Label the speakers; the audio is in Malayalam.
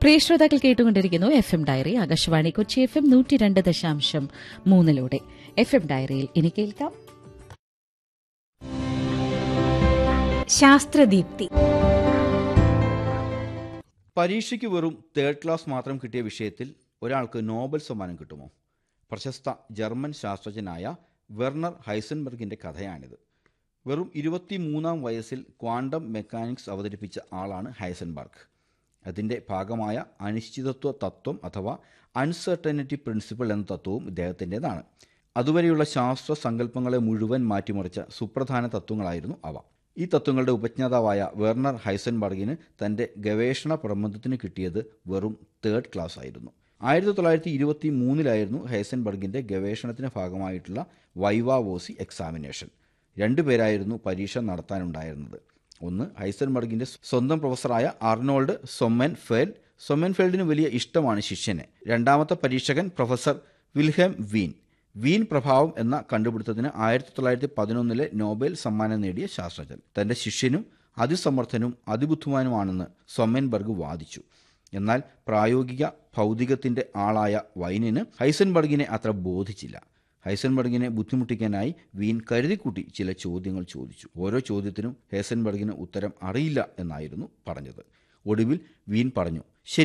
Speaker 1: പ്രിയ ശ്രോതാക്കൾ കേട്ടുകൊണ്ടിരിക്കുന്നു F M diary Akashvani Kochi F M നൂറ്റി രണ്ട് ദശാംശം മൂന്നിലൂടെ എഫ് എം ഡയറിയിൽ ഇനി കേൾക്കാം
Speaker 2: ശാസ്ത്രദീപ്തി
Speaker 3: പരീക്ഷയ്ക്ക് വെറും തേർഡ് ക്ലാസ് മാത്രം കിട്ടിയ വിഷയത്തിൽ ഒരാൾക്ക് നോബൽ സമ്മാനം കിട്ടുമോ പ്രശസ്ത ജർമ്മൻ ശാസ്ത്രജ്ഞനായ വെർണർ ഹൈസൻബർഗിന്റെ കഥയാണിത് വെറും ഇരുപത്തിമൂന്നാം വയസ്സിൽ ക്വാണ്ടം മെക്കാനിക്സ് അവതരിപ്പിച്ച ആളാണ് ഹൈസൻബർഗ് അതിൻ്റെ ഭാഗമായ അനിശ്ചിതത്വ തത്വം അഥവാ അൺസർട്ടനിറ്റി പ്രിൻസിപ്പിൾ എന്ന തത്വവും ഇദ്ദേഹത്തിൻ്റെതാണ് അതുവരെയുള്ള ശാസ്ത്ര സങ്കല്പങ്ങളെ മുഴുവൻ മാറ്റിമറിച്ച സുപ്രധാന തത്വങ്ങളായിരുന്നു അവ ഈ തത്വങ്ങളുടെ ഉപജ്ഞാതാവായ വെർണർ ഹൈസൻബർഗിന് തൻ്റെ ഗവേഷണ പ്രബന്ധത്തിന് കിട്ടിയത് വെറും തേർഡ് ക്ലാസ് ആയിരുന്നു ആയിരത്തി തൊള്ളായിരത്തി ഇരുപത്തി മൂന്നിലായിരുന്നു ഹൈസൻബർഗിൻ്റെ ഗവേഷണത്തിന് ഭാഗമായിട്ടുള്ള വൈവാവോസി എക്സാമിനേഷൻ രണ്ടുപേരായിരുന്നു പരീക്ഷ നടത്താനുണ്ടായിരുന്നത് ഒന്ന് ഹൈസൻബർഗിൻ്റെ സ്വന്തം പ്രൊഫസറായ അർണോൾഡ് സൊമ്മൻഫെൽഡ് സൊമ്മൻഫെൽഡിന് വലിയ ഇഷ്ടമാണ് ശിഷ്യനെ രണ്ടാമത്തെ പരീക്ഷകൻ പ്രൊഫസർ വിൽഹെം വീൻ വീൻ പ്രഭാവം എന്ന കണ്ടുപിടുത്തത്തിന് ആയിരത്തി തൊള്ളായിരത്തി പതിനൊന്നിലെ നോബൽ സമ്മാനം നേടിയ ശാസ്ത്രജ്ഞൻ തന്റെ ശിഷ്യനും അതിസമർത്ഥനും അതിബുദ്ധിമാനുമാണെന്ന് സൊമ്മൻബർഗ് വാദിച്ചു എന്നാൽ പ്രായോഗിക ഭൗതികത്തിന്റെ ആളായ വൈനിന് ഹൈസൻബർഗിനെ അത്ര ബോധിച്ചില്ല ഹൈസൻബർഗിനെ ബുദ്ധിമുട്ടിക്കാനായി വീൻ കരുതിക്കൂട്ടി ചില ചോദ്യങ്ങൾ ചോദിച്ചു ഓരോ ചോദ്യത്തിനും ഹൈസൻബർഗിന് ഉത്തരം അറിയില്ല എന്നായിരുന്നു പറഞ്ഞത് ഒടുവിൽ വീൻ പറഞ്ഞു